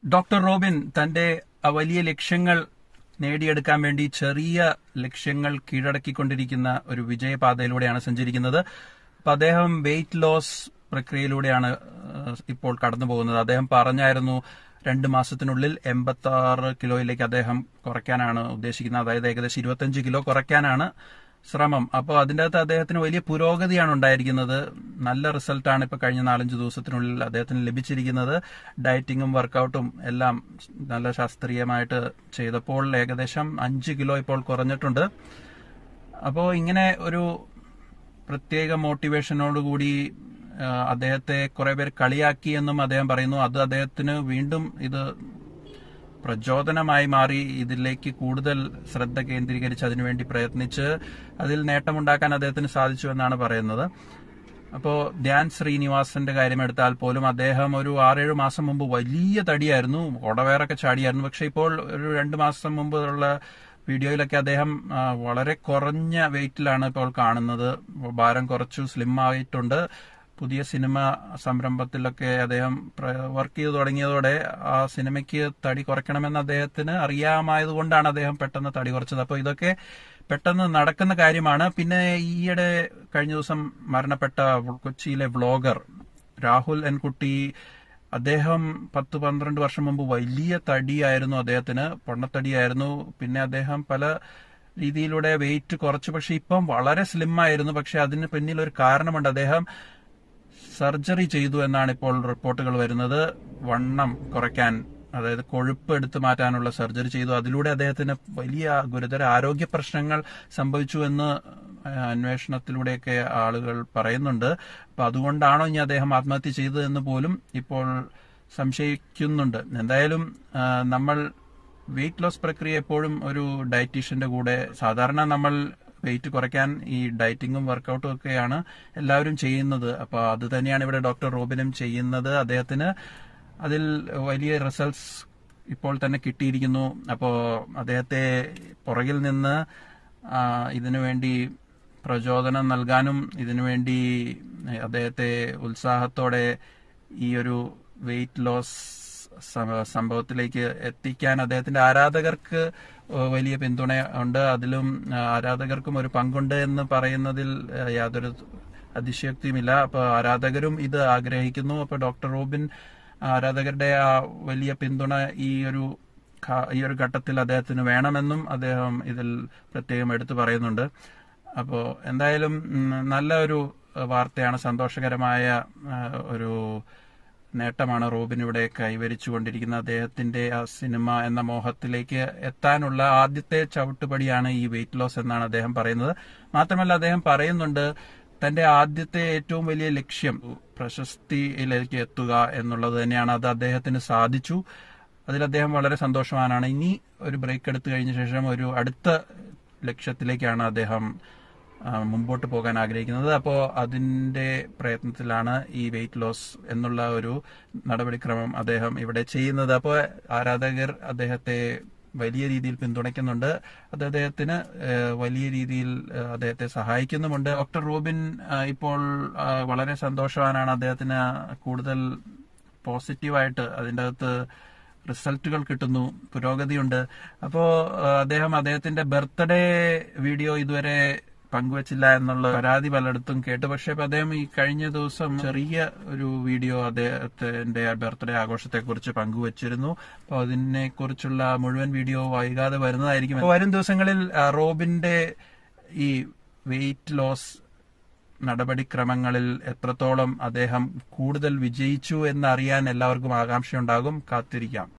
doctor Robin തന്റെ ആ വലിയ ലക്ഷ്യങ്ങൾ നേടിയെടുക്കാൻ വേണ്ടി ചെറിയ ലക്ഷ്യങ്ങൾ കീഴടക്കിക്കൊണ്ടിരിക്കുന്ന ഒരു വിജയപാതയിലൂടെയാണ് സഞ്ചരിക്കുന്നത് അപ്പൊ അദ്ദേഹം വെയിറ്റ് ലോസ് പ്രക്രിയയിലൂടെയാണ് ഏഹ്, ഇപ്പോൾ കടന്നു പോകുന്നത് അദ്ദേഹം പറഞ്ഞായിരുന്നു രണ്ട് മാസത്തിനുള്ളിൽ എൺപത്തി ആറ് കിലോയിലേക്ക് അദ്ദേഹം കുറയ്ക്കാനാണ് ഉദ്ദേശിക്കുന്നത് അതായത് ഏകദേശം ഇരുപത്തഞ്ച് കിലോ കുറയ്ക്കാനാണ് ശ്രമം അപ്പോൾ അതിൻ്റെ അകത്ത് അദ്ദേഹത്തിന് വലിയ പുരോഗതിയാണ് ഉണ്ടായിരിക്കുന്നത് നല്ല റിസൾട്ടാണ് ഇപ്പോൾ കഴിഞ്ഞ നാലഞ്ച് ദിവസത്തിനുള്ളിൽ അദ്ദേഹത്തിന് ലഭിച്ചിരിക്കുന്നത് ഡയറ്റിങ്ങും വർക്കൗട്ടും എല്ലാം നല്ല ശാസ്ത്രീയമായിട്ട് ചെയ്തപ്പോൾ ഏകദേശം അഞ്ച് കിലോ ഇപ്പോൾ കുറഞ്ഞിട്ടുണ്ട് അപ്പോൾ ഇങ്ങനെ ഒരു പ്രത്യേക മോട്ടിവേഷനോടുകൂടി ആ, അദ്ദേഹത്തെ കുറെ പേർ കളിയാക്കി എന്നും അദ്ദേഹം പറയുന്നു അത് അദ്ദേഹത്തിന് വീണ്ടും ഇത് പ്രചോദനമായി മാറി ഇതിലേക്ക് കൂടുതൽ ശ്രദ്ധ കേന്ദ്രീകരിച്ച് അതിനുവേണ്ടി പ്രയത്നിച്ച് അതിൽ നേട്ടമുണ്ടാക്കാൻ അദ്ദേഹത്തിന് സാധിച്ചു എന്നാണ് പറയുന്നത് അപ്പോ ധ്യാൻ ശ്രീനിവാസന്റെ കാര്യം എടുത്താൽ പോലും അദ്ദേഹം ഒരു ആറേഴ് മാസം മുമ്പ് വലിയ തടിയായിരുന്നു കൊടവേറൊക്കെ ചാടിയായിരുന്നു പക്ഷെ ഇപ്പോൾ ഒരു രണ്ട് മാസം മുമ്പ് ഉള്ള വീഡിയോയിലൊക്കെ അദ്ദേഹം ആ, വളരെ കുറഞ്ഞ വെയിറ്റിലാണ് ഇപ്പോൾ കാണുന്നത് ഭാരം കുറച്ചു സ്ലിം ആയിട്ടുണ്ട് പുതിയ സിനിമ സംരംഭത്തിലൊക്കെ അദ്ദേഹം വർക്ക് ചെയ്തു തുടങ്ങിയതോടെ ആ സിനിമയ്ക്ക് തടി കുറയ്ക്കണമെന്ന് അദ്ദേഹത്തിന് അറിയാമായതുകൊണ്ടാണ് അദ്ദേഹം പെട്ടെന്ന് തടി കുറച്ചത് അപ്പോൾ ഇതൊക്കെ പെട്ടെന്ന് നടക്കുന്ന കാര്യമാണ് പിന്നെ ഈയിടെ കഴിഞ്ഞ ദിവസം മരണപ്പെട്ട കൊച്ചിയിലെ വ്ളോഗർ രാഹുൽ എൻകുട്ടി അദ്ദേഹം പത്ത് പന്ത്രണ്ട് വർഷം മുമ്പ് വലിയ തടിയായിരുന്നു അദ്ദേഹത്തിന് പൊണ്ണത്തടിയായിരുന്നു പിന്നെ അദ്ദേഹം പല രീതിയിലൂടെ വെയിറ്റ് കുറച്ചു പക്ഷെ ഇപ്പം വളരെ സ്ലിം ആയിരുന്നു പക്ഷെ അതിന് പിന്നിൽ ഒരു കാരണമുണ്ട് അദ്ദേഹം സർജറി ചെയ്തു എന്നാണ് ഇപ്പോൾ റിപ്പോർട്ടുകൾ വരുന്നത് വണ്ണം കുറയ്ക്കാൻ അതായത് കൊഴുപ്പ് എടുത്തു മാറ്റാനുള്ള സർജറി ചെയ്തു അതിലൂടെ അദ്ദേഹത്തിന് വലിയ ഗുരുതര ആരോഗ്യ പ്രശ്നങ്ങൾ സംഭവിച്ചു എന്ന് അന്വേഷണത്തിലൂടെയൊക്കെ ആളുകൾ പറയുന്നുണ്ട് അപ്പൊ അതുകൊണ്ടാണോ ഇനി അദ്ദേഹം ആത്മഹത്യ ചെയ്തതെന്ന് പോലും ഇപ്പോൾ സംശയിക്കുന്നുണ്ട് എന്തായാലും ആ, നമ്മൾ വെയിറ്റ് ലോസ് പ്രക്രിയ എപ്പോഴും ഒരു ഡയറ്റീഷ്യന്റെ കൂടെ സാധാരണ നമ്മൾ വെയിറ്റ് കുറയ്ക്കാൻ ഈ ഡയറ്റിങ്ങും വർക്കൗട്ടും ഒക്കെയാണ് എല്ലാവരും ചെയ്യുന്നത് അപ്പൊ അത് തന്നെയാണ് ഇവിടെ ഡോക്ടർ റോബിനും ചെയ്യുന്നത് അദ്ദേഹത്തിന് അതിൽ വലിയ റിസൾട്ട്സ് ഇപ്പോൾ തന്നെ കിട്ടിയിരിക്കുന്നു അപ്പോ അദ്ദേഹത്തെ പുറകിൽ നിന്ന് ആ, ഇതിനു വേണ്ടി പ്രചോദനം നൽകാനും ഇതിനുവേണ്ടി അദ്ദേഹത്തെ ഉത്സാഹത്തോടെ ഈ ഒരു വെയിറ്റ് ലോസ് സ- സംഭവത്തിലേക്ക് എത്തിക്കാൻ അദ്ദേഹത്തിന്റെ ആരാധകർക്ക് വലിയ പിന്തുണ ഉണ്ട് അതിലും ആ, ആരാധകർക്കും ഒരു പങ്കുണ്ട് എന്ന് പറയുന്നതിൽ ആ, യാതൊരു അതിശയോക്തിയുമില്ല അപ്പൊ ആരാധകരും ഇത് ആഗ്രഹിക്കുന്നു അപ്പൊ ഡോക്ടർ റോബിൻ ആരാധകരുടെ ആ വലിയ പിന്തുണ ഈ ഒരു ഘ- ഈ ഒരു ഘട്ടത്തിൽ അദ്ദേഹത്തിന് വേണമെന്നും അദ്ദേഹം ഇതിൽ പ്രത്യേകം എടുത്തു പറയുന്നുണ്ട് അപ്പോൾ എന്തായാലും ഉം, നല്ല ഒരു വാർത്തയാണ് സന്തോഷകരമായ ആ, ഒരു നേട്ടമാണ് റോബിൻ ഇവിടെ കൈവരിച്ചുകൊണ്ടിരിക്കുന്ന അദ്ദേഹത്തിന്റെ ആ സിനിമ എന്ന മോഹത്തിലേക്ക് എത്താനുള്ള ആദ്യത്തെ ചവിട്ടുപടിയാണ് ഈ വെയിറ്റ് ലോസ് എന്നാണ് അദ്ദേഹം പറയുന്നത് മാത്രമല്ല അദ്ദേഹം പറയുന്നുണ്ട് തന്റെ ആദ്യത്തെ ഏറ്റവും വലിയ ലക്ഷ്യം പ്രശസ്തിയിലേക്ക് എത്തുക എന്നുള്ളത് തന്നെയാണ് അത് അദ്ദേഹത്തിന് സാധിച്ചു അതിൽ അദ്ദേഹം വളരെ സന്തോഷവാനാണ് ഇനി ഒരു ബ്രേക്ക് എടുത്തു കഴിഞ്ഞ ശേഷം ഒരു അടുത്ത ലക്ഷ്യത്തിലേക്കാണ് അദ്ദേഹം ആ, മുമ്പോട്ട് പോകാൻ ആഗ്രഹിക്കുന്നത് അപ്പോൾ അതിന്റെ പ്രയത്നത്തിലാണ് ഈ വെയിറ്റ് ലോസ് എന്നുള്ള ഒരു നടപടിക്രമം അദ്ദേഹം ഇവിടെ ചെയ്യുന്നത് അപ്പോൾ ആരാധകർ അദ്ദേഹത്തെ വലിയ രീതിയിൽ പിന്തുണയ്ക്കുന്നുണ്ട് അത് അദ്ദേഹത്തിന് ഏഹ്, വലിയ രീതിയിൽ ഏഹ്, അദ്ദേഹത്തെ സഹായിക്കുന്നുമുണ്ട് ഡോക്ടർ റോബിൻ ആ, ഇപ്പോൾ ആ, വളരെ സന്തോഷവാനാണ് അദ്ദേഹത്തിന് കൂടുതൽ പോസിറ്റീവായിട്ട് അതിൻ്റെ അകത്ത് റിസൾട്ടുകൾ കിട്ടുന്നു പുരോഗതിയുണ്ട് അപ്പോ ആ, അദ്ദേഹം അദ്ദേഹത്തിന്റെ ബർത്ത്ഡേ വീഡിയോ ഇതുവരെ പങ്കുവച്ചില്ല എന്നുള്ള പരാതി പലയിടത്തും കേട്ടു പക്ഷെ ഇപ്പൊ അദ്ദേഹം ഈ കഴിഞ്ഞ ദിവസം ചെറിയ ഒരു വീഡിയോ അദ്ദേഹത്തിന്റെ ബർത്ത്ഡേ ആഘോഷത്തെ കുറിച്ച് പങ്കുവച്ചിരുന്നു അപ്പൊ അതിനെ കുറിച്ചുള്ള മുഴുവൻ വീഡിയോ വൈകാതെ വരുന്നതായിരിക്കും അപ്പൊ വരും ദിവസങ്ങളിൽ ആ, റോബിന്റെ ഈ വെയിറ്റ് ലോസ് നടപടിക്രമങ്ങളിൽ എത്രത്തോളം അദ്ദേഹം കൂടുതൽ വിജയിച്ചു എന്നറിയാൻ എല്ലാവർക്കും ആകാംക്ഷയുണ്ടാകും കാത്തിരിക്കാം